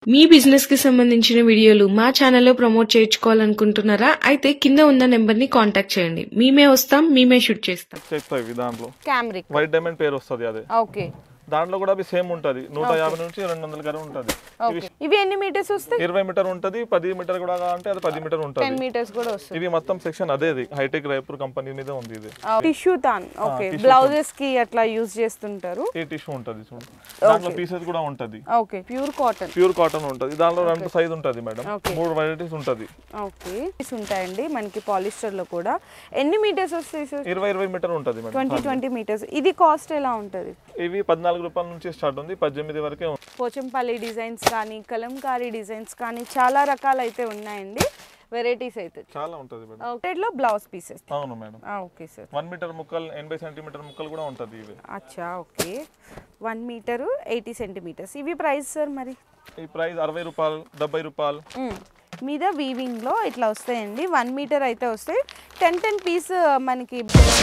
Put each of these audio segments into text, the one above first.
మీ business కి సంబంధించిన వీడియోలు మా ఛానల్లో ప్రమోట్ చేయించుకోవాలనుకుంటున్నారా అయితే కింద ఉన్న నెంబర్ ని కాంటాక్ట్ చేయండి మేమే వస్తాం మేమే షూట్ చేస్తాం చెప్తాయి ఇవి దాంట్లో క్యామ్రిక్ వైట్ డైమండ్ పేరు వస్తుంది అదే ఓకే దాంట్లో కూడా అవి సేమ్ ఉంటది నూట యాభై నుంచి రెండు వందల గారు ఉంటది ఓకే ఇవి ఎన్ని మీటర్స్ వస్తాయి ఇరవై మీటర్ ఉంటది పది మీటర్ కూడా అంటే అది పది మీటర్ టెన్ ఉంటది మీటర్స్ కూడా వస్తుంది ఇవి మొత్తం సెక్షన్ అదేది హైటెక్ రాయపూర్ కంపెనీ మీద ఉంది ఇది టిష్యూ తాన్ ఓకే బ్లౌజెస్ కి అట్లా యూజ్ చేస్తుంటారు ఈ టిష్యూ ఉంటది చూడు దాంట్లో పీసెస్ కూడా ఉంటది okay pure cotton pure cotton ఉంటది దాంట్లో రెండు సైజ్ ఉంటది మేడం Okay. మూడు వెరైటీస్ ఉంటది ఓకే ఉంటాయండి మనకి పాలిస్టర్ లో కూడా ఎన్ని మీటర్స్ వస్తాయి సార్ ఇరవై ఇరవై మీటర్ ఉంటది మేడం ట్వంటీ ట్వంటీ మీటర్స్ ఇది కాస్ట్ ఎలా ఉంటుంది ఇవి పద్నాలుగు రూపాయల నుంచి స్టార్ట్ ఉంది పద్దెనిమిది వరకే ఉంది పోచంపల్లి డిజైన్స్ కానీ కలంకారీ డిజైన్స్ కానీ చాలా రకాలు అయితే ఉన్నాయండి వెరైటీస్ అయితే చాలా ఉంటది మేడం ఒకటిలో బ్లౌజ్ పీసెస్ అవును madam okay sir one metre ముక్కలు ఎనభై సెంటీమీటర్ ముక్కలు కూడా ఉంటది ఇవి అచ్చా okay one metre eighty centimetres ఇవి ప్రైస్ సార్ మరి ఈ ప్రైస్ అరవై రూపాయలు డెబ్బై రూపాయలు మ్మ్. మీద వీవింగ్లో ఇట్లా వస్తాయండి వన్ మీటర్ అయితే వస్తాయి టెన్ టెన్ పీస్ మనకి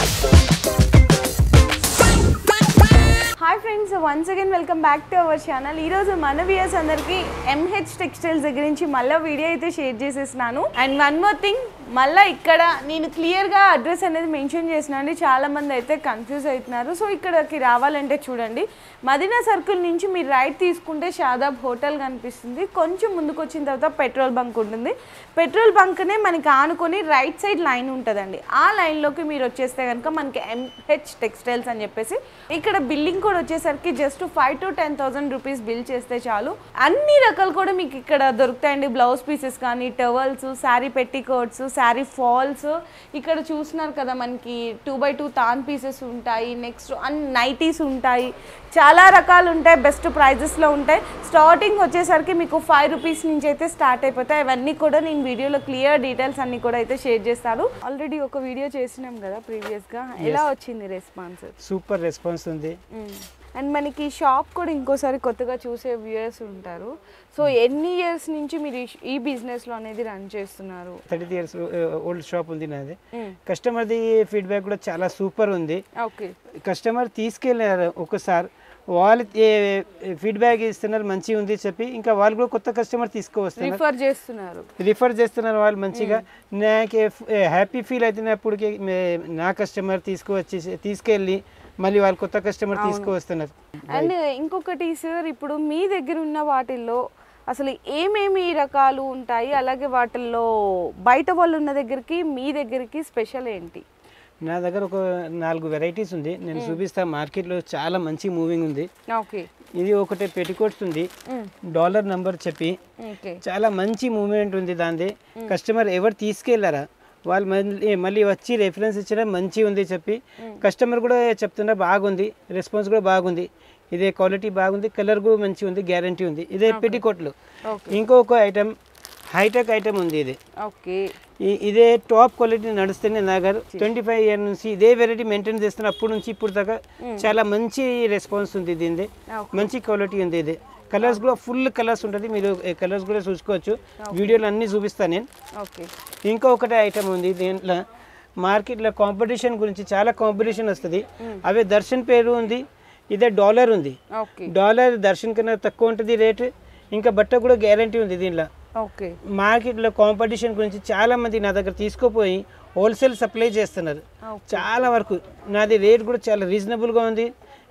hi friends once again welcome back to our channel ఈరోజు మన వ్యూయర్స్ అందరికీ ఎంహెచ్ టెక్స్టైల్స్ దగ్గర నుంచి మళ్ళీ వీడియో అయితే షేర్ చేసేసినాను అండ్ వన్ మోర్ థింగ్ మళ్ళీ ఇక్కడ నేను క్లియర్గా అడ్రస్ అనేది మెన్షన్ చేసిన అండి చాలా మంది అయితే కన్ఫ్యూజ్ అవుతున్నారు సో ఇక్కడికి రావాలంటే చూడండి మదీనా సర్కిల్ నుంచి మీరు రైట్ తీసుకుంటే షాదాబ్ హోటల్ కనిపిస్తుంది కొంచెం ముందుకు వచ్చిన తర్వాత పెట్రోల్ బంక్ ఉంటుంది పెట్రోల్ బంక్నే మనకి ఆనుకొని రైట్ సైడ్ లైన్ ఉంటుందండి ఆ లైన్లోకి మీరు వచ్చేస్తే కనుక మనకి ఎంహెచ్ టెక్స్టైల్స్ అని చెప్పేసి ఇక్కడ బిల్లింగ్ కూడా వచ్చేసరికి just five to ten thousand rupees bill చేస్తే చాలు అన్ని రకాలు కూడా మీకు ఇక్కడ దొరుకుతాయండి బ్లౌజ్ పీసెస్ కానీ towels sari petticoats sari falls ఇక్కడ చూస్తున్నారు కదా మనకి టూ బై టూ తాన్ పీసెస్ ఉంటాయి నెక్స్ట్ అన్ని నైటీస్ ఉంటాయి చాలా రకాలు ఉంటాయి బెస్ట్ ప్రైజెస్లో ఉంటాయి స్టార్టింగ్ వచ్చేసరికి మీకు ఫైవ్ రూపీస్ నుంచి అయితే స్టార్ట్ అయిపోతాయి అవన్నీ కూడా నేను వీడియోలో క్లియర్ డీటెయిల్స్ అన్ని కూడా అయితే షేర్ చేస్తాను ఆల్రెడీ ఒక వీడియో చేసినాం కదా ప్రీవియస్గా ఎలా వచ్చింది రెస్పాన్స్ సూపర్ రెస్పాన్స్ ఉంది అండ్ మనకి షాప్ కూడా ఇంకోసారి కొత్తగా చూసే వ్యూయర్స్ ఉంటారు సో ఎన్ని ఇయర్స్ నుంచి మీరు ఈ- ఈ బిజినెస్లో అనేది రన్ చేస్తున్నారు థర్టీ ఇయర్స్ ఓల్డ్ షాప్ ఉంది నాది కస్టమర్ది ఫీడ్బ్యాక్ కూడా చాలా సూపర్ ఉంది ఓకే కస్టమర్ తీసుకెళ్ళారు ఒకసారి వాళ్ళు ఫీడ్బ్యాక్ ఇస్తున్నారు మంచిగా ఉంది చెప్పి ఇంకా వాళ్ళు కూడా కొత్త కస్టమర్ తీసుకువస్తున్నారు రిఫర్ చేస్తున్నారు రిఫర్ చేస్తున్నారు వాళ్ళు మంచిగా నాకు హ్యాపీ ఫీల్ అవుతున్నప్పటికి మే- నా కస్టమర్ తీసుకువచ్చి తీసుకెళ్ళి మళ్ళీ వాళ్ళు కొత్త కస్టమర్ తీసుకువస్తున్నారు అండ్ ఇంకొకటి సార్ ఇప్పుడు మీ దగ్గర ఉన్న వాటిల్లో అసలు ఏమేమి రకాలు ఉంటాయి అలాగే వాటిల్లో బయట వాళ్ళు ఉన్న దగ్గరికి మీ దగ్గరికి స్పెషల్ ఏంటి నా దగ్గర ఒక నాలుగు వెరైటీస్ ఉంది నేను చూపిస్తా మార్కెట్లో చాలా మంచి మూవింగ్ ఉంది ఓకే ఇది ఒకటి పెటికోట్స్ ఉంది డాలర్ నంబర్ చెప్పి ఓకే చాలా మంచి మూమెంట్ ఉంది దాంది కస్టమర్ ఎవరు తీసుకెళ్లారా వాళ్ళు మళ్ళీ మళ్ళీ వచ్చి రెఫరెన్స్ ఇచ్చిన మంచి ఉంది చెప్పి కస్టమర్ కూడా చెప్తున్నా బాగుంది రెస్పాన్స్ కూడా బాగుంది ఇదే క్వాలిటీ బాగుంది కలర్ కూడా మంచి ఉంది గ్యారంటీ ఉంది ఇదే పెటికోట్లు ఇంకొక ఐటమ్ హైటెక్ ఐటమ్ ఉంది ఇది ఓకే ఈ- ఇదే టాప్ క్వాలిటీ నడుస్తూనే నా గారు ట్వంటీ ఫైవ్ ఇయర్ నుంచి ఇదే వెరైటీ మెయింటైన్ చేస్తున్న అప్పటి నుంచి ఇప్పుడు దాకా చాలా మంచి రెస్పాన్స్ ఉంది దీనిది మంచి క్వాలిటీ ఉంది ఇది కలర్స్ కూడా ఫుల్ కలర్స్ ఉంటుంది మీరు కలర్స్ కూడా చూసుకోవచ్చు వీడియోలు అన్నీ చూపిస్తాను నేను ఓకే ఇంకొకటి ఐటమ్ ఉంది దీంట్లో మార్కెట్లో కాంపిటీషన్ గురించి చాలా కాంపిటీషన్ వస్తుంది అవే దర్శన్ పేరు ఉంది ఇదే డాలర్ ఉంది ఓకే డాలర్ దర్శన్ కన్నా తక్కువ ఉంటుంది రేటు ఇంకా బట్ట కూడా గ్యారంటీ ఉంది దీనిలో ఓకే మార్కెట్లో కాంపిటీషన్ గురించి చాలా మంది నా దగ్గర తీసుకుపోయి హోల్సేల్ సప్లై చేస్తున్నారు చాలా వరకు నాది రేట్ కూడా చాలా రీజనబుల్గా ఉంది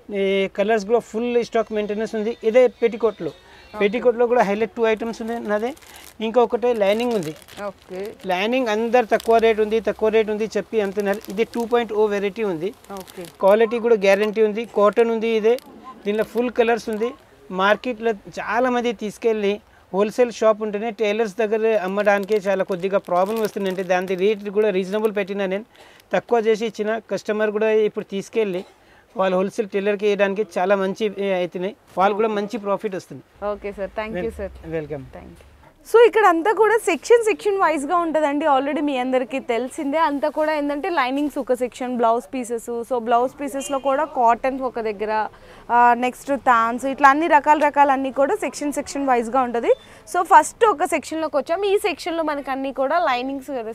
కలర్స్ కూడా ఫుల్ స్టాక్ మెయింటెనెన్స్ ఉంది ఇదే పెటికోట్లో పెటికోట్లో కూడా హైలైట్ టూ ఐటమ్స్ ఉంది నాదే ఇంకొకటి లైనింగ్ ఉంది ఓకే లైనింగ్ అందరు తక్కువ రేట్ ఉంది తక్కువ రేట్ ఉంది చెప్పి అంటున్నారు ఇది టూ పాయింట్ ఓ వెరైటీ ఉంది ఓకే క్వాలిటీ కూడా గ్యారంటీ ఉంది కాటన్ ఉంది ఇదే దీనిలో ఫుల్ కలర్స్ ఉంది మార్కెట్లో చాలా మంది తీసుకెళ్ళి హోల్సేల్ షాప్ ఉంటేనే టైలర్స్ దగ్గర అమ్మడానికి చాలా కొద్దిగా ప్రాబ్లం వస్తుందంటే దాని రేట్ కూడా రీజనబుల్ పెట్టినా నేను తక్కువ చేసి ఇచ్చిన కస్టమర్ కూడా ఇప్పుడు తీసుకెళ్ళి వాళ్ళు హోల్సేల్ టైలర్కి వేయడానికి చాలా మంచి ఏ, అవుతున్నాయి వాళ్ళు కూడా మంచి ప్రాఫిట్ వస్తుంది okay sir thank you sir welcome thank you so ఇక్కడ అంతా కూడా సెక్షన్ సెక్షన్ వైజ్గా ఉంటుందండి ఆల్రెడీ మీ అందరికీ తెలిసిందే అంతా కూడా ఏంటంటే లైనింగ్స్ ఒక section blouse pieces so blouse పీసెస్లో కూడా కాటన్ ఒక దగ్గర నెక్స్ట్ తాన్స్ ఇట్లా అన్ని రకాల రకాల అన్నీ కూడా సెక్షన్ సెక్షన్ వైజ్గా ఉంటుంది సో ఫస్ట్ ఒక సెక్షన్లోకి వచ్చాం ఈ సెక్షన్లో మనకి అన్నీ కూడా లైనింగ్స్ కదా సార్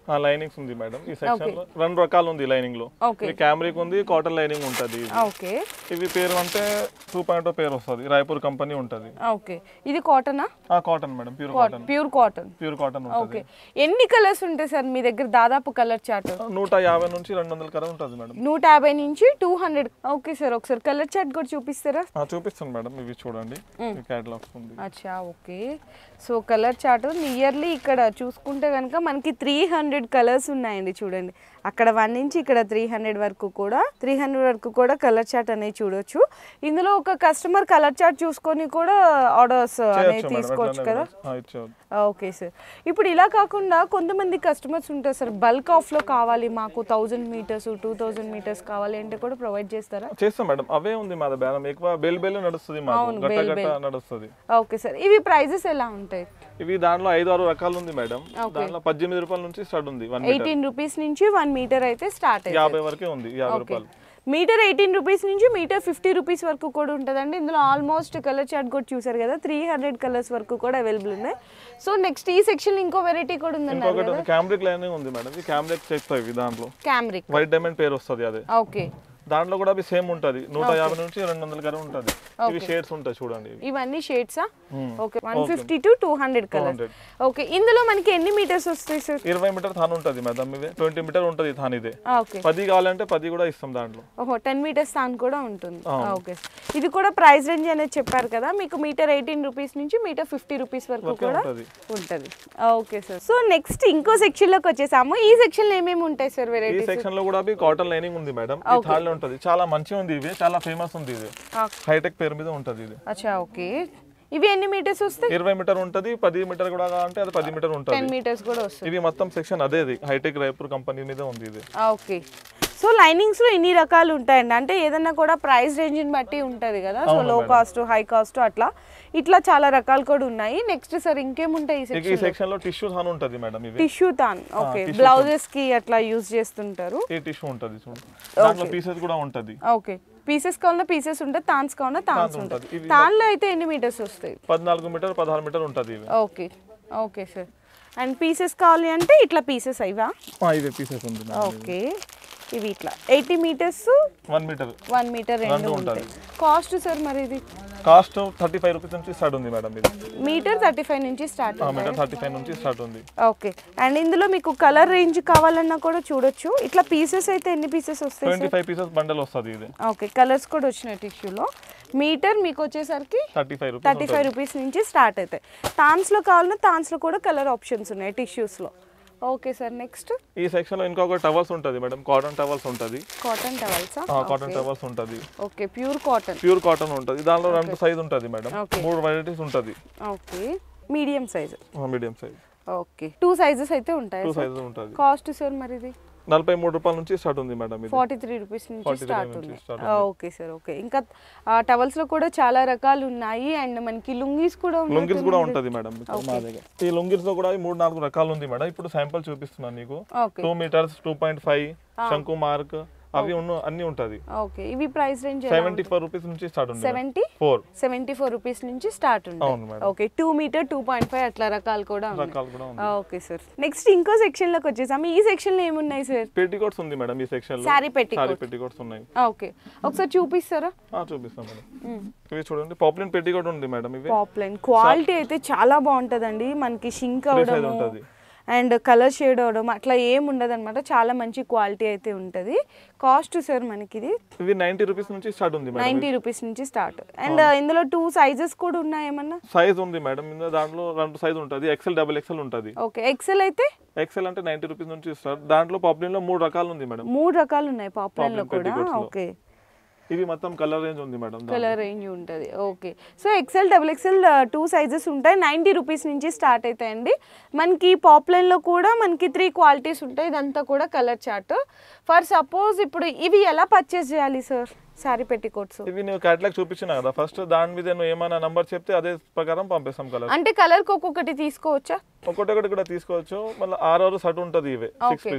లైనింగ్స్ ఉంది మేడం ఈ సెక్షన్ లో రెండు రకాలు ఉంది లైనింగ్ లో ఓకే ఇది క్యామ్రిక్ ఉంది కాటన్ లైనింగ్ ఉంటది ఇది. ఓకే ఇవి పేరు అంటే టూ పాయింట్ పేరు వస్తుంది రాయపూర్ కంపెనీ ఉంటది ఓకే ఇది కాటనా ఆ cotton madam pure cotton pure cotton pure cotton okay ఉంటుంది ఎన్ని కలర్స్ ఉంటాయి సార్ మీ దగ్గర దాదాపు కలర్ చార్ట్ నూట యాభై నుంచి రెండు వందల కలర్ ఉంటుంది మేడం నూట యాభై నుంచి టూ హండ్రెడ్ ఓకే సార్ ఒకసారి కలర్ చార్ట్ కూడా చూపిస్తారా ఆ, చూపిస్తాను మేడం ఇవి చూడండి క్యాటలాగ్స్ ఉంది అచ్చా okay so colour chart nearly ఇక్కడ చూసుకుంటే కనుక మనకి త్రీ హండ్రెడ్ కలర్స్ ఉన్నాయండి చూడండి అక్కడ వన్ నుంచి ఇక్కడ త్రీ హండ్రెడ్ వరకు కూడా త్రీ హండ్రెడ్ వరకు కూడా కలర్ చార్ట్ అనేది చూడొచ్చు ఇందులో ఒక కస్టమర్ కలర్ చార్ట్ చూసుకొని కూడా ఆర్డర్స్ అనేది చేయొచ్చు మేడం తీసుకోవచ్చు ఎట్లనే కదా కూడా. ఆ, ఇచ్చేయచ్చు ఓకే సార్ ఇప్పుడు ఇలా కాకుండా కొంతమంది కస్టమర్స్ ఉంటారు సార్ బల్క్ ఆఫ్లో కావాలి మాకు thousand metres two thousand metres కావాలి అంటే కూడా ప్రొవైడ్ చేస్తారా చేస్తాం మేడం అవే ఉంది మా బేరం ఎక్కువ బెల్ బెల్ నడుస్తుంది మాకు అవును, గట్ట బెల్ గట్ట నడుస్తుంది ఓకే సార్ ఇవి ప్రైజెస్ ఎలా ఉంటాయి ఇవి దాంట్లో ఐదు ఆరు రకాలు ఉంది మేడం దాంట్లో పద్దెనిమిది రూపాయల నుంచి స్టార్ట్ ఉంది వన్ మీటర్ ఎయిటీన్ రూపీస్ నుంచి వన్ మీటర్ అయితే స్టార్ట్ అవుతుంది యాభై వరకే ఉంది యాభై ఓకే రూపాయలు మీటర్ ఎయిటీన్ రూపీస్ నుంచి మీటర్ ఫిఫ్టీ రూపీస్ వరకు కూడా ఉంటుందండి ఇందులో ఆల్మోస్ట్ కలర్ చార్ట్ కూడా చూసారు కదా త్రీ హండ్రెడ్ కలర్స్ వరకు కూడా అవైలబుల్ ఉన్నాయి సో నెక్స్ట్ ఈ సెక్షన్ ఇంకో వెరైటీ కూడా ఉందన్నారు ఇంకొకటి కదా ఉంది క్యామ్రిక్ లైనింగ్ ఉంది మేడం ఈ క్యామ్రిక్ చెప్తాయి ఇవి దాంట్లో క్యామ్రిక్ వైట్ డైమండ్ పేరు వస్తుంది అదే ఓకే దాంట్లో కూడా అవి సేమ్ ఉంటది నూట యాభై నుంచి రెండు వందల కర ఉంటది ఇవి షేడ్స్ ఉంటాయి చూడండి ఇవి ఇవన్నీ షేడ్సా Hmm. Okay one fifty to two hundred colour 200. Okay ఇందులో మనకి ఎన్ని మీటర్స్ వస్తాయి సార్ ఇరవై మీటర్ థాన్ ఉంటుంది మేడం ఇదే ట్వంటీ మీటర్ ఉంటుంది థాన్ ఇదే ఓకే పది కావాలంటే పది కూడా ఇస్తాం దాంట్లో ఓహో టెన్ మీటర్స్ దాని కూడా ఉంటుంది ఓకే ఇది కూడా ప్రైస్ రేంజ్ అనేది చెప్పారు కదా మీకు మీటర్ ఎయిటీన్ రూపీస్ నుంచి మీటర్ ఫిఫ్టీ రూపీస్ వరకు వరకే కూడా ఉంటది. ఉంటుంది ఓకే సార్ సో నెక్స్ట్ ఇంకో సెక్షన్ లోకి వచ్చేసాము ఈ సెక్షన్ లో ఏమేమి ఉంటాయి సార్ ఈ వెరైటీస్ సెక్షన్ లో కూడా అవి కాటన్ లైనింగ్ ఉంది మేడం ఈ థాన్ లో ఉంటుంది చాలా మంచిగా ఉంది ఇవి చాలా ఫేమస్ ఉంది ఇది హైటెక్ పేరు మీద ఉంటుంది ఇది అచ్చా ఓకే ఇవి ఎన్ని మీటర్స్ వస్తాయి ఇరవై మీటర్ ఉంటది పది మీటర్ కూడా కావాలంటే అది పది మీటర్ టెన్ ఉంటుంది మీటర్స్ కూడా వస్తుంది ఇవి మొత్తం సెక్షన్ అదే ఇది హైటెక్ రాయపూర్ కంపెనీ మీద ఉంది ఇది ఓకే సో లైనింగ్స్ లో ఇన్ని రకాలు ఉంటాయండి అంటే ఏదన్నా కూడా ప్రైస్ రేంజ్ ని బట్టి ఉంటది కదా సో లో కాస్ట్ హై కాస్ట్ అట్లా ఇట్లా చాలా రకాలు కూడా ఉన్నాయి నెక్స్ట్ సార్ ఇంకేముంటాయి ఈ ఇక ఈ సెక్షన్ సెక్షన్ లో టిష్యూ థాన్ ఉంటుంది మేడం ఇవి టిష్యూ తాన్ ఓకే బ్లౌజెస్ కి అట్లా యూజ్ చేస్తుంటారు ఈ టిష్యూ ఉంటుంది చూడు దాంట్లో పీసెస్ కూడా ఉంటది ఓకే పీసెస్ కావాలన్నా పీసెస్ ఉంటాయి తాన్స్ కావాలన్నా తాన్స్ ఉంటాయి ఉంటది. ఇవి తాన్లో అయితే ఎన్ని మీటర్స్ వస్తాయి పద్నాలుగు మీటర్ పదహారు మీటర్ ఉంటుంది ఇవి okay okay sir and pieces కావాలి అంటే ఇట్లా పీసెస్ ఇవా ఆ, ఇవే పీసెస్ ఉంది ఓకే ఇవి ఇట్లా eighty metres one metre one metre రెండు రెండు ఉంటాయి ఉంటుంది. కాస్ట్ సార్ మరి ఇది కాస్ట్ థర్టీ ఫైవ్ రూపీస్ నుంచి స్టార్ట్ ఉంది మేడం ఇది మీటర్ థర్టీ ఫైవ్ నుంచి స్టార్ట్ మీటర్ థర్టీ ఫైవ్ నుంచి స్టార్ట్ ఉంది ఓకే అండ్ ఇందులో మీకు కలర్ రేంజ్ కావాలన్నా కూడా చూడొచ్చు ఇట్లా పీసెస్ అయితే ఎన్ని పీసెస్ వస్తాయి twenty sir five pieces bundle వస్తుంది ఇది ఓకే కలర్స్ కూడా వచ్చినాయి టిష్యూలో మీటర్ మీకు వచ్చేసరికి thirty five rupees thirty five rupees నుంచి స్టార్ట్ అవుతాయి తాన్స్లో కావాలన్నా తాన్స్లో కూడా కలర్ ఆప్షన్స్ ఉన్నాయి టిష్యూస్లో ఓకే సార్ నెక్స్ట్ ఈ సెక్షన్ లో ఇంకొక టవల్స్ ఉంటుంది మేడం కాటన్ టవల్స్ ఉంటుంది కాటన్ టవల్సా కాటన్ టవల్స్ ఉంటుంది okay pure cotton pure cotton ఉంటుంది దానిలో రెండు సైజ్ ఉంటుంది మేడం Okay. మూడు వెరైటీస్ ఉంటుంది okay medium size medium size okay two sizes అయితే ఉంటాయి టూ సైజెస్ ఉంటుంది కాస్ట్ సార్ మరి ఇది నలభై మూడు రూపాయల నుంచి స్టార్ట్ ఉంది మేడం ఇది ఫార్టీ త్రీ రూపీస్ నుంచి 43 స్టార్ట్ నుంచి ఉంది start ఓకే సార్ ఓకే ఇంకా టవల్స్ లో కూడా చాలా రకాలు ఉన్నాయి అండ్ మనకి లుంగీస్ కూడా లుంగిస్ ఉన్నట్టున్నాయి. కూడా ఉంటుంది మేడం ఇక్కడ మా దగ్గర ఈ లుంగిస్ లో కూడా ఈ మూడు నాలుగు రకాలు ఉంది మేడం ఇప్పుడు శాంపుల్ చూపిస్తున్నాను నీకు okay two metres two point five శంకు మార్క్ అవి ఉన్న అన్ని ఉంటుంది ఓకే ఇవి price range seventy four rupees నుంచి స్టార్ట్ ఉంది seventy four seventy four rupees నుంచి స్టార్ట్ అవును ఉంది madam. Okay two metre two point five అట్లా రకాలు కూడా ఉన్నాయి రకాలు కూడా ఉంది ఓకే సార్ నెక్స్ట్ ఇంకో సెక్షన్ లోకి వచ్చేసాము ఈ సెక్షన్ లో ఏమున్నాయి సార్ పెట్టికోట్స్ ఉంది మేడం ఈ సెక్షన్ లో శారీ పెట్టి సారీ పెట్టికోట్స్ ఉన్నాయి ఓకే ఒకసారి చూపిస్తారా ఆ, చూపిస్తాం మేడం ఇవి చూడండి పాపులర్ పెట్టికోట్ ఉంది మేడం ఇవి పాప్లైన్ క్వాలిటీ అయితే చాలా బాగుంటుందండి మనకి షింక్ size అవడం ఉంటది. అండ్ కలర్ షేడ్ అవడం అట్లా ఏం ఉండదు అనమాట చాలా మంచి క్వాలిటీ అయితే ఉంటుంది కాస్ట్ సార్ మనకి ఇది ఇవి నైన్టీ రూపీస్ నుంచి స్టార్ట్ ఉంది మేడం నైంటీ రూపీస్ నుంచి స్టార్ట్ అండ్ ఇందులో టూ సైజెస్ కూడా ఉన్నాయి ఏమన్నా సైజ్ ఉంది మేడం ఇందులో దాంట్లో రెండు సైజ్ ఉంటుంది ఎక్సెల్ డబుల్ ఎక్సెల్ ఉంటుంది ఓకే ఎక్సెల్ అయితే ఎక్సెల్ అంటే నైన్టీ రూపీస్ నుంచి స్టార్ట్ దాంట్లో పాపులర్ లో మూడు రకాలు ఉంది మేడం మూడు రకాలు ఉన్నాయి పాపులర్ లో Poplin కూడా petticoats లో. ఓకే ఇవి మొత్తం కలర్ రేంజ్ ఉంది మేడం దాంట్లో. కలర్ రేంజ్ ఉంటుంది okay so XL double XL two sizes ఉంటాయి నైంటీ రూపీస్ నుంచి స్టార్ట్ అవుతాయండి మనకి పాపులర్లో కూడా మనకి త్రీ క్వాలిటీస్ ఉంటాయి ఇదంతా కూడా కలర్ చార్ట్ ఫర్ సపోజ్ ఇప్పుడు ఇవి ఎలా పర్చేస్ చేయాలి సార్ శారీ పెట్టికోట్స్ ఇవి నువ్వు క్యాటలాగ్ చూపించిన కదా ఫస్ట్ దాని మీద నువ్వు ఏమైనా నంబర్ చెప్తే అదే ప్రకారం పంపిస్తాం కలర్ అంటే కలర్కి ఒక్కొక్కటి తీసుకోవచ్చా ఒకటొకటి కూడా తీసుకోవచ్చు మళ్ళీ ఆరు ఆరు షర్ట్ ఉంటుంది ఇవే six okay piece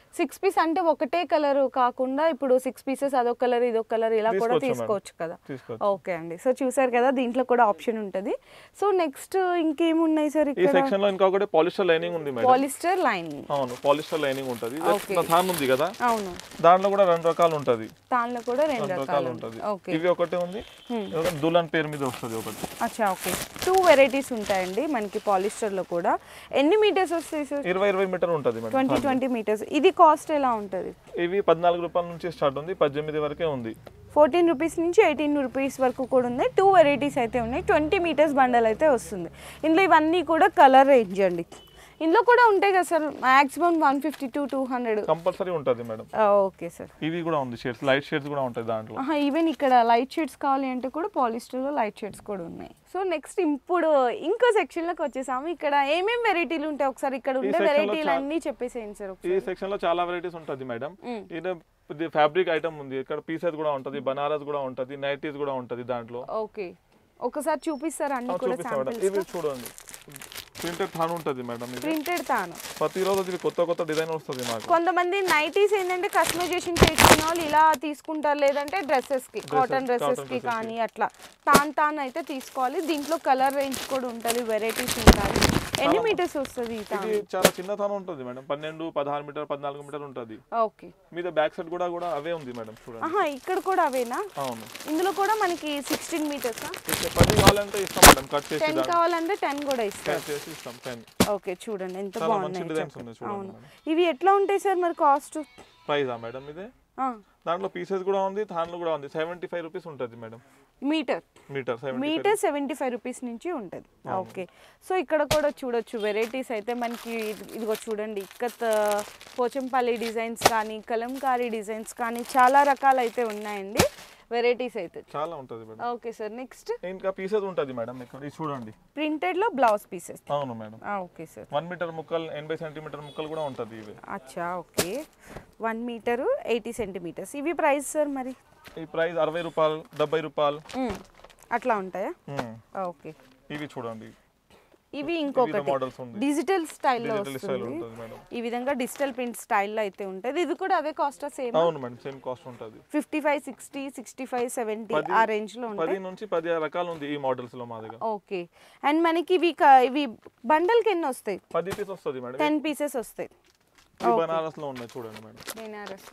six piece అంటే ఒకటే కలర్ కాకుండా ఇప్పుడు సిక్స్ పీసెస్ అదొక కలర్ ఇదొక కలర్ ఇలా కూడా తీసుకోవచ్చు మేడం. తీసుకోవచ్చు కదా తీసుకోవచ్చు. ఓకే అండి సో చూసారు కదా దీంట్లో కూడా ఆప్షన్ ఉంటుంది సో నెక్స్ట్ ఇంకేమున్నాయి సార్ ఈ ఇక్కడ సెక్షన్ లో ఇంకొకటి పాలిస్టర్ లైనింగ్ ఉంది మేడం పాలిస్టర్ లైనింగ్ అవును పాలిస్టర్ లైనింగ్ ఉంటది ఇది Okay. చిన్న థాన్ ఉంది కదా అవును దాంట్లో కూడా రెండు రకాలు ఉంటది దానిలో కూడా రెండు రెండు రకాలు రకాలు ఉంటది ఓకే ఇవి ఒకటి ఉంది ఇది ఒకటి దుల్హన్ పేరు మీద వస్తుంది ఒకటి అచ్చా ఓకే టూ వెరైటీస్ ఉంటాయండి మనకి పాలిస్టర్ లో కూడా ఎన్ని మీటర్స్ వస్తాయి సార్ ఇరవై ఇరవై మీటర్ ఉంటది మేడం ట్వంటీ ట్వంటీ మీటర్స్ ఇది కాస్ట్ ఎలా ఉంటుంది ఇవి పద్నాలుగు రూపాయల నుంచి స్టార్ట్ ఉంది పద్దెనిమిది వరకే ఉంది ఫోర్టీన్ రూపీస్ నుంచి ఎయిటీన్ రూపీస్ వరకు కూడా ఉన్నాయి టూ వెరైటీస్ అయితే ఉన్నాయి ట్వంటీ మీటర్స్ బండల్ అయితే వస్తుంది ఇందులో ఇవన్నీ కూడా కలర్ రేంజ్ అండి ఇందులో కూడా ఉంటాయి కదా sir maximum one fifty to two hundred compulsory ఉంటది మేడం ఓకే సార్ ఇవి కూడా ఉంది షేడ్స్ లైట్ షేడ్స్ కూడా ఉంటాయి దాంట్లో ఈవెన్ ఇక్కడ లైట్ షేడ్స్ కావాలి అంటే కూడా పాలిస్టర్లో లైట్ షేడ్స్ కూడా ఉన్నాయి సో నెక్స్ట్ ఇప్పుడు ఇంకో సెక్షన్లోకి వచ్చేసాము ఇక్కడ ఏమేం వెరైటీలు ఉంటాయి ఒకసారి ఇక్కడ ఉండే section లో వెరైటీలు చా- అన్నీ చెప్పేసేయండి సార్ ఈ ఒకసారి సెక్షన్ లో చాలా వెరైటీస్ ఉంటది మేడం ఇది ఫ్యాబ్రిక్ ఐటమ్ ఉంది ఇక్కడ పీసెస్ కూడా ఉంటది బనారస్ కూడా ఉంటది నైటీస్ కూడా ఉంటది దాంట్లో ఓకే ఒకసారి చూపిస్తారు అన్ని ఆ, కూడా చూపిస్తా మేడం ఇవి శాంపిల్స్ చూడండి ప్రింటెడ్ థాన్ ఉంటది మేడం ఇది ప్రింటెడ్ తాను ప్రతిరోజు ఇది కొత్త కొత్త డిజైన్ వస్తుంది మాకు కొంతమంది నైటీస్ ఏంటంటే కస్టమైజేషన్ చేసుకున్న వాళ్ళు ఇలా తీసుకుంటారు లేదంటే డ్రెస్సెస్ కి కాటన్ డ్రెస్సెస్ కి కానీ అట్లా తాన్ తాన్ అయితే తీసుకోవాలి దీంట్లో కలర్ రేంజ్ కూడా ఉంటుంది వెరైటీస్ ఉంటాయి ఎన్ని మీటర్స్ వస్తుంది ఈ తాన్ ఇది చాలా చిన్న థాన్ ఉంటుంది మేడం పన్నెండు పదహారు మీటర్ పద్నాలుగు మీటర్ ఉంటుంది ఓకే మీద బ్యాక్ సైడ్ కూడా కూడా అవే ఉంది మేడం చూడండి ఆహా ఇక్కడ కూడా అవేనా అవును ఇందులో కూడా మనకి సిక్స్టీన్ మీటర్స్ ఇక్కడ పది కావాలంటే ఇస్తాం మేడం కట్ చేసి టెన్ కావాలంటే టెన్ కూడా ఇస్తారు కట్ చేసి ఇస్తాం టెన్ ఓకే చూడండి ఎంత చాలా మంచి బాగున్నాయి డిజైన్స్ చక్కగా. ఉన్నాయి చూడండి అవును మేడం. ఇవి ఎట్లా ఉంటాయి సార్ మరి కాస్ట్ ప్రైజా మేడం ఇది దాంట్లో పీసెస్ కూడా ఉంది థాన్లు కూడా ఉంది సెవెంటీ ఫైవ్ రూపీస్ ఉంటుంది madam metre metre seventy metre seventy five rupees నుంచి ఉంటుంది ఓకే సో ఇక్కడ కూడా చూడొచ్చు వెరైటీస్ అయితే మనకి ఇది- ఇదిగో చూడండి ఇక్కత్ పోచంపల్లి డిజైన్స్ కానీ కలంకారీ డిజైన్స్ కానీ చాలా రకాలు అయితే ఉన్నాయండి వెరైటీస్ అయితే చాలా ఉంటుంది మేడం ఓకే సార్ నెక్స్ట్ ఇంకా పీసెస్ ఉంటుంది మేడం ఇక్కడ ఇది చూడండి ప్రింటెడ్లో బ్లౌజ్ పీసెస్ అవును madam okay sir one metre ముక్కలు ఎనభై సెంటీమీటర్ ముక్కలు కూడా ఉంటుంది ఇవి అచ్చా okay one metre eighty centimetres ఇవి ప్రైస్ సార్ మరి ఈ ప్రైస్ అరవై రూపాయలు డెబ్బై రూపాయలు మ్మ్. అట్లా ఉంటాయా మ్మ్. ఓకే ఇవి చూడండి ఇవి ఇంకొకటి మోడల్స్ ఉంది డిజిటల్ స్టైల్లో డిజిటల్ స్టైల్ వస్తుంది ఉంటుంది మేడం ఈ విధంగా డిజిటల్ ప్రింట్ స్టైల్లో అయితే ఉంటుంది ఇది కూడా అవే కాస్ట్ సేమ్ అవును మేడం సేమ్ కాస్ట్ ఉంటుంది fifty five sixty sixty five seventy పది- ఆ రేంజ్ లో ఉంటాయి పది నుంచి పది రకాలు ఉంది ఈ మోడల్స్ లో మా దగ్గర ఓకే అండ్ మనకి ఇవి క- ఇవి బండల్ కి ఎన్ని వస్తాయి పది పీస్ వస్తుంది మేడం టెన్ పీసెస్ వస్తాయి ఈ బనారస్ లో ఉన్నాయి చూడండి మేడం బెనారస్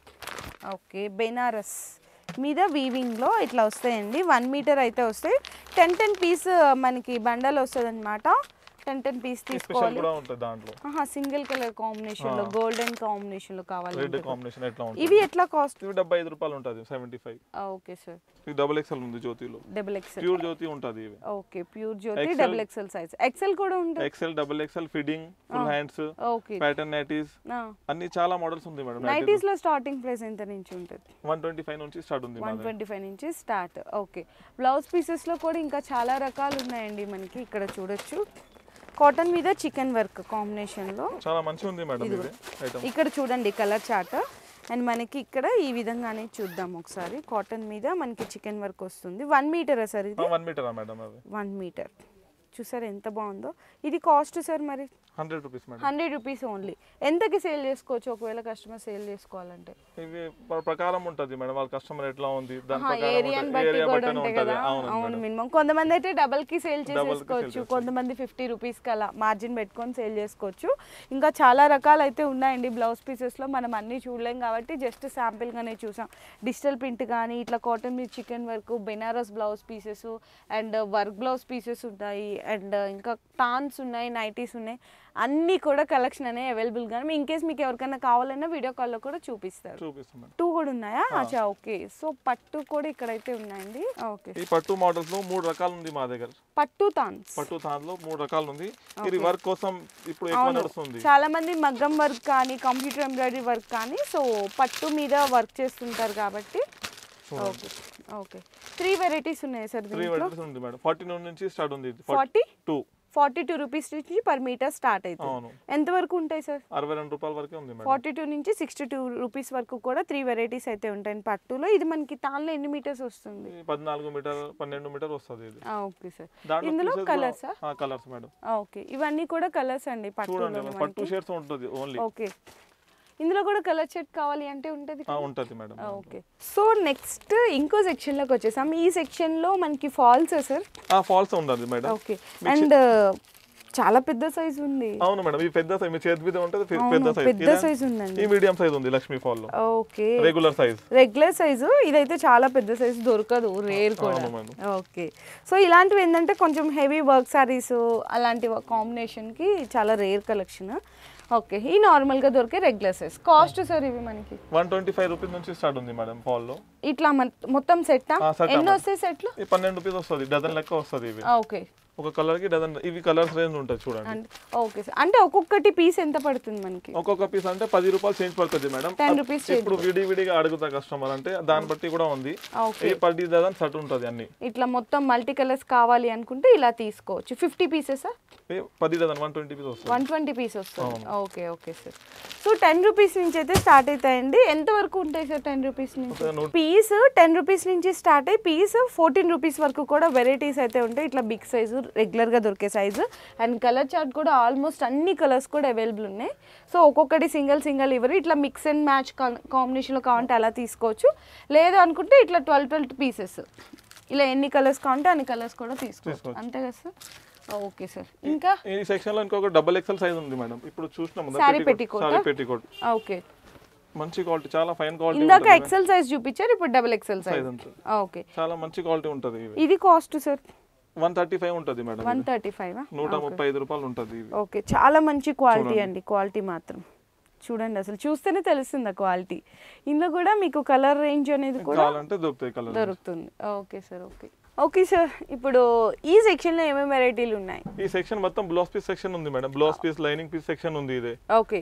ఓకే బెనారస్ మీద వీవింగ్ లో ఇట్లా వస్తాయండి వన్ మీటర్ అయితే వస్తాయి టెన్ టెన్ పీస్ మనకి బండల్ వస్తుంది అనమాట టెన్ టెన్ పీస్ స్పెషల్ తీసుకోవాలి కూడా ఉంటుంది దాంట్లో ఆహా సింగిల్ కలర్ కాంబినేషన్ లో గోల్డెన్ కాంబినేషన్ లో కావాలి రెడ్ కాంబినేషన్ ఎట్లా ఉంటుంది ఇవి ఎట్లా కాస్ట్ ఇవి డెబ్బై ఐదు రూపాయలు ఉంటుంది సెవెంటీ ఫైవ్ ఓకే సార్ ఇది డబుల్ ఎక్స్ఎల్ ఉంది జ్యోతిలో డబుల్ ఎక్సెల్ ప్యూర్ జ్యోతి ఉంటుంది ఇవి okay pure Jyoti XL. Double XL size XL కూడా ఉంటుంది XL double XL fitting full hands okay pattern nighties అన్ని చాలా మోడల్స్ ఉంది మేడం నైటీస్ లో స్టార్టింగ్ ప్రైస్ ఎంత నుంచి ఉంటుంది వన్ ట్వంటీ ఫైవ్ నుంచి స్టార్ట్ ఉంది వన్ మాది ట్వంటీ ఫైవ్ నుంచి స్టార్ట్ ఓకే బ్లౌజ్ పీసెస్ లో కూడా ఇంకా చాలా రకాలు ఉన్నాయండి మనకి ఇక్కడ చూడొచ్చు కాటన్ మీద చికెన్ వర్క్ కాంబినేషన్ లో చాలా మంచిగా ఉంది మేడం ఇది ఐటమ్ ఇక్కడ చూడండి కలర్ చార్ట్ అండ్ మనకి ఇక్కడ ఈ విధంగానే చూద్దాం ఒకసారి కాటన్ మీద మనకి చికెన్ వర్క్ వస్తుంది వన్ మీటరా సార్ ఇది వన్ మీటరా మేడం అది వన్ మీటర్ చూసారు ఎంత బాగుందో ఇది కాస్ట్ సార్ మరి hundred rupees madam hundred rupees only ఎంతకి సేల్ చేసుకోవచ్చు ఒకవేళ కస్టమర్ సేల్ చేసుకోవాలంటే ఇవి ప్ర- ప్రకారం ఉంటుంది మేడం వాళ్ళ కస్టమర్ ఎట్లా ఉంది దాని ఆహా, ప్రకారం ఏరియాని ఉంటుంది. బట్టి ఏరియా కూడా బట్టి ఉంటాయి ఉంటుంది కదా అవును అవును మేడం మినిమం కొంతమంది అయితే డబల్ కి సేల్ Double కి sale చేసేసుకోవచ్చు చేసుకోవచ్చు. కొంతమంది ఫిఫ్టీ రూపీస్ కి అలా మార్జిన్ పెట్టుకొని సేల్ చేసుకోవచ్చు ఇంకా చాలా రకాలు అయితే ఉన్నాయండి బ్లౌజ్ పీసెస్ లో మనం అన్ని చూడలేం కాబట్టి జస్ట్ శాంపిల్ గానే చూసాం డిజిటల్ ప్రింట్ కానీ ఇట్లా కాటన్ మీద chikan work Banaras blouse pieces and work blouse pieces ఉంటాయి అండ్ ఇంకా టాన్స్ ఉన్నాయి నైటీస్ ఉన్నాయి అన్నీ కూడా కలెక్షన్ అనేవి అవైలబుల్ కానీ ఇన్ కేస్ మీకు ఎవరికైనా కావాలన్నా వీడియో కాల్లో కూడా చూపిస్తారు చూపిస్తాం మేడం టూ కూడా ఉన్నాయా అచ్చా ఓకే సో పట్టు కూడా ఇక్కడైతే ఉన్నాయండి ఓకే ఈ పట్టు మోడల్స్ లో మూడు రకాలు ఉంది మా దగ్గర పట్టు తాన్స్ పట్టు దానిలో మూడు రకాలు ఉంది ఇది వర్క్ కోసం ఇప్పుడు ఎక్కువ నడుస్తుంది చాలా మంది మగ్గం వర్క్ కానీ కంప్యూటర్ ఎంబ్రాయిడరీ వర్క్ కానీ సో పట్టు మీద వర్క్ చేస్తుంటారు కాబట్టి ఓకే ఓకే త్రీ వెరైటీస్ ఉన్నాయి సార్ త్రీ దీంట్లో వెరైటీస్ ఉంది మేడం ఫార్టీ నుంచి స్టార్ట్ ఉంది forty two forty two rupees నుంచి పర్ మీటర్ స్టార్ట్ అవుతుంది అవును ఎంత వరకు ఉంటాయి సార్ అరవై రెండు రూపాయల వరకే ఉంది మేడం ఫార్టీ టూ నుంచి సిక్స్టీ టూ రూపీస్ వరకు కూడా త్రీ వెరైటీస్ అయితే ఉంటాయి పట్టులో ఇది మనకి తాన్లో ఎన్ని మీటర్స్ వస్తుంది ఇది పద్నాలుగు మీటర్ పన్నెండు మీటర్ వస్తుంది ఇది ఓకే సార్ దాంట్లో ఇందులో కలర్సా కలర్స్ మేడం ఓకే ఇవన్నీ కూడా కలర్స్ అండి చూడండి పట్టులో పట్టు షేడ్స్ ఉంటుంది ఓన్లీ ఓకే ఇందులో కూడా కలర్ షర్ట్ కావాలి అంటే ఉంటుంది ఆ, ఉంటది మేడం ఓకే సో నెక్స్ట్ ఇంకో సెక్షన్లోకి వచ్చేసాం ఈ సెక్షన్లో మనకి ఫాల్స్ సార్ ఆ ఫాల్స్ ఉండదు మేడం ఓకే అండ్ చాలా పెద్ద సైజ్ ఉంది అవును మేడం ఈ పెద్ద సైజ్ మీ చేతి మీద ఉంటది పె- అవును, పెద్ద సైజ్ పెద్ద size ఉందండి. ఈ మీడియం సైజ్ ఉంది లక్ష్మీ ఫాల్ లో okay regular size regular size ఇదైతే చాలా పెద్ద సైజు దొరకదు రేర్ కూడా అవును మేడం. ఓకే సో ఇలాంటివి ఏంటంటే కొంచెం హెవీ వర్క్ సారీస్ అలాంటి కాంబినేషన్కి చాలా రేర్ కలెక్షన్ ఓకే ఈ నార్మల్గా దొరికే రెగ్యులర్ సైజ్ కాస్ట్ సార్ ఇవి మనకి వన్ ట్వంటీ ఫైవ్ రూపీస్ నుంచి స్టార్ట్ ఉంది మేడం ఫాల్ లో ఇట్లా మన- మొత్తం సెట్టా ఆ, set ఆ ఎన్ని మేడం. వస్తాయి సెట్లు ఈ పన్నెండు రూపీస్ వస్తుంది డజన్ లెక్క వస్తుంది ఇవి ఓకే ఒక కలర్ కి డజన్ ఇవి కలర్స్ రేంజ్ ఉంటుంది చూడండి అండ్ ఓకే సార్ అంటే ఒక్కొక్కటి పీస్ ఎంత పడుతుంది మనకి ఒక్కొక్క పీస్ అంటే పది రూపాయలు చేంజ్ పడుతుంది మేడం 10 రూపీస్ ఇప్పుడు విడి విడిగా అడుగుతా కస్టమర్ అంటే దాన్ని బట్టి కూడా ఉంది ఓకే ఈ పది డజన్ సెట్ ఉంటుంది అన్ని ఇట్లా మొత్తం మల్టీ కలర్స్ కావాలి అనుకుంటే ఇలా తీసుకోవచ్చు ఫిఫ్టీ పీసెస్ ఈ పది డజన్ వన్ ట్వంటీ పీస్ వస్తుంది వన్ ట్వంటీ పీస్ వస్తుంది okay okay sir so ten rupees నుంచి అయితే స్టార్ట్ అవుతాయండి ఎంత వరకు ఉంటాయి సార్ టెన్ రూపీస్ నుంచి ఒక నూట- పీస్ టెన్ రూపీస్ నుంచి స్టార్ట్ అయ్యి పీస్ ఫోర్టీన్ రూపీస్ వరకు కూడా వెరైటీస్ అయితే ఉంటాయి ఇట్లా బిగ్ సైజు రెగ్యులర్గా దొరికే సైజు అండ్ కలర్ చార్ట్ కూడా ఆల్మోస్ట్ అన్ని కలర్స్ కూడా అవైలబుల్ ఉన్నాయి సో ఒక్కొక్కటి సింగిల్ సింగిల్ ఇవ్వరు ఇట్లా మిక్స్ అండ్ మ్యాచ్ కాంబినేషన్లో కావాలంటే అలా తీసుకోవచ్చు లేదు అనుకుంటే ఇట్లా ట్వెల్వ్ ట్వెల్వ్ పీసెస్ ఇలా ఎన్ని కలర్స్ కావాలంటే అన్ని కలర్స్ కూడా తీసుకోవచ్చు అంతే కదా సార్ ఓకే సార్ ఇంకా ఈ సెక్షన్ లో ఇంకొక డబుల్ ఎక్సెల్ సైజ్ ఉంది మేడం ఇప్పుడు చూసినాం Saree petticoat సారీ ఆ? పెట్టికోట్ ఓకే మంచి క్వాలిటీ చాలా ఫైన్ క్వాలిటీ ఇందాక ఎక్సెల్ సైజ్ చూపించారు ఇప్పుడు డబుల్ ఎక్సెల్ సైజ్ సైజ్ ఉంటుంది ఓకే చాలా మంచి క్వాలిటీ ఉంటుంది ఇవి ఇది cost sir one thirty five ఉంటుంది మేడం వన్ ఇది. థర్టీ ఫైవ్ నూట ముప్పై ఐదు రూపాయలు ఉంటుంది ఇవి ఓకే చాలా మంచి క్వాలిటీ అండి క్వాలిటీ మాత్రం చూడండి అసలు చూస్తేనే తెలుస్తుంది ఆ క్వాలిటీ ఇందులో కూడా మీకు కలర్ రేంజ్ అనేది కూడా కావాలంటే దొరుకుతాయి కలర్ దొరుకుతుంది okay sir okay okay sir ఇప్పుడు ఈ సెక్షన్లో ఏమేమి వెరైటీలు ఉన్నాయి ఈ సెక్షన్ మొత్తం బ్లౌజ్ పీస్ సెక్షన్ ఉంది madam blouse piece lining piece section ఉంది ఇదే okay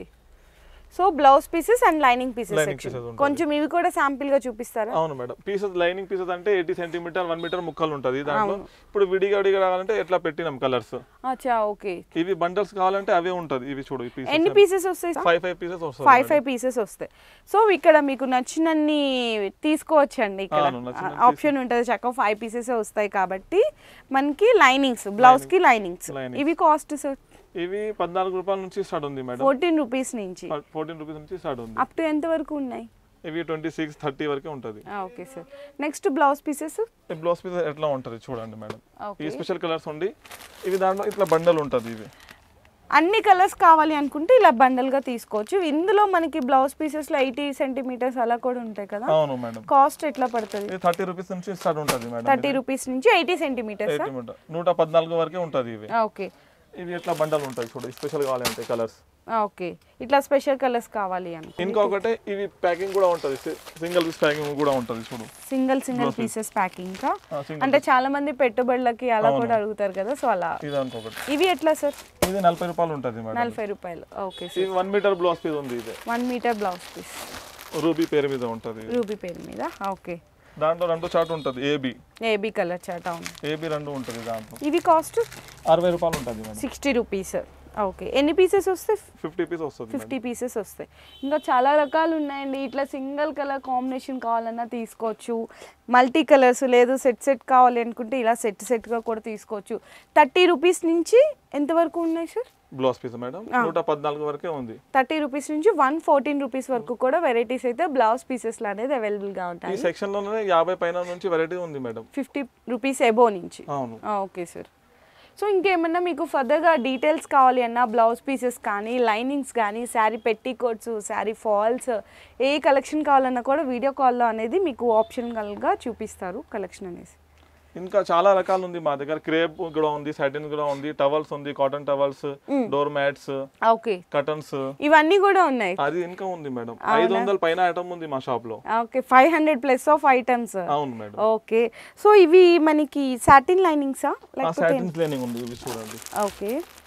so blouse pieces and lining pieces Lining section pieces ఉంటుంది. కొంచెం ఇవి కూడా శాంపిల్ గా చూపిస్తారా అవును మేడం పీసెస్ లైనింగ్ పీసెస్ అంటే ఎయిటీ సెంటీమీటర్ వన్ మీటర్ ముక్కలు ఉంటుంది దాంట్లో ఇప్పుడు విడిగా విడిగా రావాలంటే ఎట్లా పెట్టినాం కలర్స్ అచ్చా ఓకే ఇవి బండల్స్ కావాలంటే అవే ఉంటది ఇవి చూడు ఈ ఎన్ని పీసెస్ పీసెస్ వస్తాయి ఫైవ్ ఫైవ్ పీసెస్ వస్తుంది ఫైవ్ ఫైవ్ పీసెస్ వస్తాయి సో ఇక్కడ మీకు నచ్చినన్ని తీసుకోవచ్చండి ఇక్కడ అవును, నచ్చినన్ని ఆప్షన్ ఉంటుంది చక్కగా ఫైవ్ పీసెస్ వస్తాయి కాబట్టి మనకి లైనింగ్స్ బ్లౌజ్ కి లైనింగ్స్ Linings. ఇవి కాస్ట్ సార్ ఇవి పద్నాలుగు రూపాయల నుంచి స్టార్ట్ ఉంది మేడం ఫోర్టీన్ రూపీస్ నుంచి ఫోర్టీన్ రూపీస్ నుంచి స్టార్ట్ ఉంది అప్ టు ఎంత వరకు ఉన్నాయి ఇవి ట్వంటీ సిక్స్ థర్టీ వరకే ఉంటుంది okay sir next blouse pieces ఈ బ్లౌజ్ పీస్ ఎట్లా ఉంటుంది చూడండి మేడం ఓకే ఈ స్పెషల్ కలర్స్ ఉండి ఇవి దాంట్లో ఇట్లా బండల్ ఉంటుంది ఇవి అన్ని కలర్స్ కావాలి అనుకుంటే ఇలా bundle గా తీసుకోవచ్చు ఇందులో మనకి బ్లౌజ్ పీసెస్లో ఎయిటీ సెంటీమీటర్స్ అలా కూడా ఉంటాయి కదా అవును మేడం కాస్ట్ ఎట్లా పడుతుంది ఇది థర్టీ రూపీస్ నుంచి స్టార్ట్ ఉంటుంది మేడం థర్టీ రూపీస్ నుంచి ఎయిటీ సెంటీమీటర్స్ ఎయిటీ మీటర్ నూట పద్నాలుగు వరకే ఉంటుంది ఇవి ఓకే ఇవి ఎట్లా బండలు ఉంటాయి చూడు స్పెషల్ కావాలంటే కలర్స్ ఓకే ఇట్లా స్పెషల్ కలర్స్ కావాలి అని ఇంకొకటి ఇవి ప్యాకింగ్ కూడా ఉంటుంది సింగిల్ పీస్ ప్యాకింగ్ కూడా ఉంటుంది చూడు సింగిల్ సింగిల్ పీసెస్ ప్యాకింగ్ కా ఆ, single అంటే చాలా మంది పెట్టుబడులకి అలా కూడా అడుగుతారు కదా సో అలా ఇది ఇంకొకటి ఇవి ఎట్లా సార్ ఇది నలభై రూపాయలు ఉంటుంది మేడం నలభై రూపాయలు ఓకే సార్ ఇది వన్ మీటర్ బ్లౌజ్ పీస్ ఉంది ఇది one metre blouse piece Ruby పేరు మీద ఉంటుంది రూబీ పేరు మీద ఓకే దాంట్లో రెండు చార్ట్ ఉంటుంది ఏబి ఏబీ కలర్ చాట్ అవును ఏబి రెండు ఉంటుంది దాంట్లో ఇవి కాస్ట్ అరవై రూపాయలు ఉంటుంది మేడం సిక్స్టీ రూపీస్ ఓకే ఎన్ని పీసెస్ వస్తాయి ఫిఫ్టీ పీస్ వస్తుంది మేడం. ఫిఫ్టీ పీసెస్ వస్తాయి ఇంకా చాలా రకాలు ఉన్నాయండి ఇట్లా సింగిల్ కలర్ కాంబినేషన్ కావాలన్నా తీసుకోవచ్చు మల్టీ కలర్స్ లేదు సెట్ సెట్ కావాలి అనుకుంటే ఇలా సెట్ సెట్గా కూడా తీసుకోవచ్చు థర్టీ రూపీస్ నుంచి ఎంతవరకు ఉన్నాయి సార్ బ్లౌజ్ పీస్ మేడం నూట పద్నాలుగు వరకే ఉంది థర్టీ రూపీస్ నుంచి వన్ ఫోర్టీన్ రూపీస్ వరకు కూడా వెరైటీస్ అయితే బ్లౌజ్ పీసెస్లో అనేది అవైలబుల్గా ఈ ఉంటాయి సెక్షన్ లోనే యాభై పైన నుంచి వెరైటీ ఉంది మేడం ఫిఫ్టీ రూపీస్ ఎబో నుంచి అవును ఓకే సార్ సో ఇంకేమన్నా మీకు ఫర్దర్గా డీటెయిల్స్ కావాలి అన్నా బ్లౌజ్ పీసెస్ కానీ లైనింగ్స్ కానీ శారీ పెట్టికోట్స్ శారీ ఫాల్స్ ఏ కలెక్షన్ కావాలన్నా కూడా వీడియో కాల్లో అనేది మీకు ఆప్షనల్గా చూపిస్తారు కలెక్షన్ అనేసి ఇంకా చాలా రకాలు ఉంది మా దగ్గర క్రేప్ కూడా ఉంది సాటిన్ కూడా ఉంది టవల్స్ ఉంది cotton towels door mats okay curtains ఇవన్నీ కూడా ఉన్నాయి అది ఇంకా ఉంది మేడం ఐదు వందల పైన ఐటమ్ ఉంది మా షాప్ లో okay five hundred plus of items అవును మేడం ఓకే సో ఇవి మనకి సాటిన్ లైనింగ్సా ఆ లేకపోతే సాటిన్ క్లీనింగ్ ఉంది ఇవి చూడండి ఓకే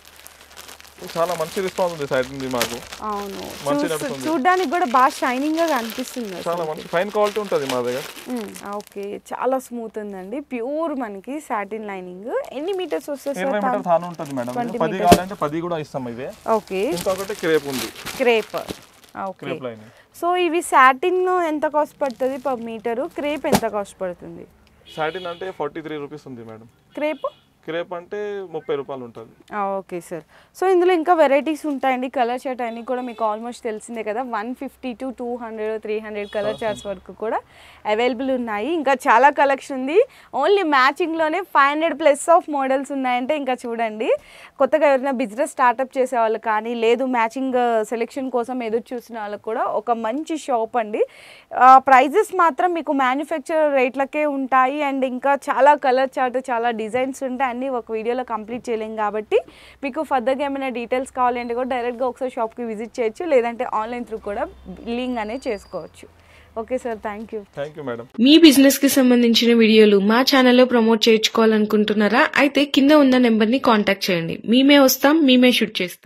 చాలా మంచి రెస్పాన్స్ ఉంది సాటిన్ ది మాకు అవును మంచి చూస్- నడుస్తుంది. చూడ్డానికి కూడా బాగా షైనింగ్ గా కనిపిస్తుంది చాలా మంచి ఫైన్ క్వాలిటీ ఉంటుంది మా దగ్గర మ్మ్. ఓకే చాలా స్మూత్ ఉందండి ప్యూర్ మనకి సాటిన్ లైనింగ్ ఎన్ని మీటర్స్ వస్తుంది ఇరవై సార్ మీటర్ తాను ఉంటుంది మేడం 20 ఇది పది meters. కావాలంటే పది కూడా ఇస్తాం ఇవే ఓకే ఇంకొకటి క్రేప్ ఉంది crepe okay crepe line so ఇవి సాటిన్ ఎంత కాస్ట్ పడుతుంది పర్ మీటరు క్రేప్ ఎంత కాస్ట్ పడుతుంది సాటిన్ అంటే ఫార్టీ త్రీ రూపీస్ ఉంది మేడం క్రేప్ క్రేప్ అంటే ముప్పై రూపాయలు ఉంటుంది ఓకే సార్ సో ఇందులో ఇంకా వెరైటీస్ ఉంటాయండి కలర్ చార్ట్ అన్నీ కూడా మీకు ఆల్మోస్ట్ తెలిసిందే కదా one fifty to two hundred three hundred colour charts వరకు కూడా అవైలబుల్ ఉన్నాయి ఇంకా చాలా కలెక్షన్ ఉంది ఓన్లీ మ్యాచింగ్లోనే five hundred plus of models ఉన్నాయంటే ఇంకా చూడండి కొత్తగా ఎవరైనా బిజినెస్ స్టార్ట్అప్ చేసే వాళ్ళు కానీ లేదు మ్యాచింగ్ సెలెక్షన్ కోసం ఎదురు చూసిన వాళ్ళకి కూడా ఒక మంచి షాప్ అండి ప్రైజెస్ మాత్రం మీకు మ్యానుఫ్యాక్చర్ రేట్లకే ఉంటాయి అండ్ ఇంకా చాలా కలర్ చార్ట్ చాలా డిజైన్స్ ఉంటాయి అన్నీ ఒక వీడియోలో కంప్లీట్ చేయలేం కాబట్టి మీకు ఫర్దర్గా ఏమైనా డీటెయిల్స్ కావాలంటే కూడా డైరెక్ట్గా ఒకసారి షాప్కి విజిట్ చేయొచ్చు లేదంటే ఆన్లైన్ త్రూ కూడా బిల్లింగ్ అనేది చేసుకోవచ్చు okay sir thank you thank you madam మీ బిజినెస్ కి సంబంధించిన వీడియోలు మా ఛానల్లో ప్రమోట్ చేయించుకోవాలనుకుంటున్నారా అయితే కింద ఉన్న నెంబర్ ని కాంటాక్ట్ చేయండి మేమే వస్తాం మేమే షూట్ చేస్తాం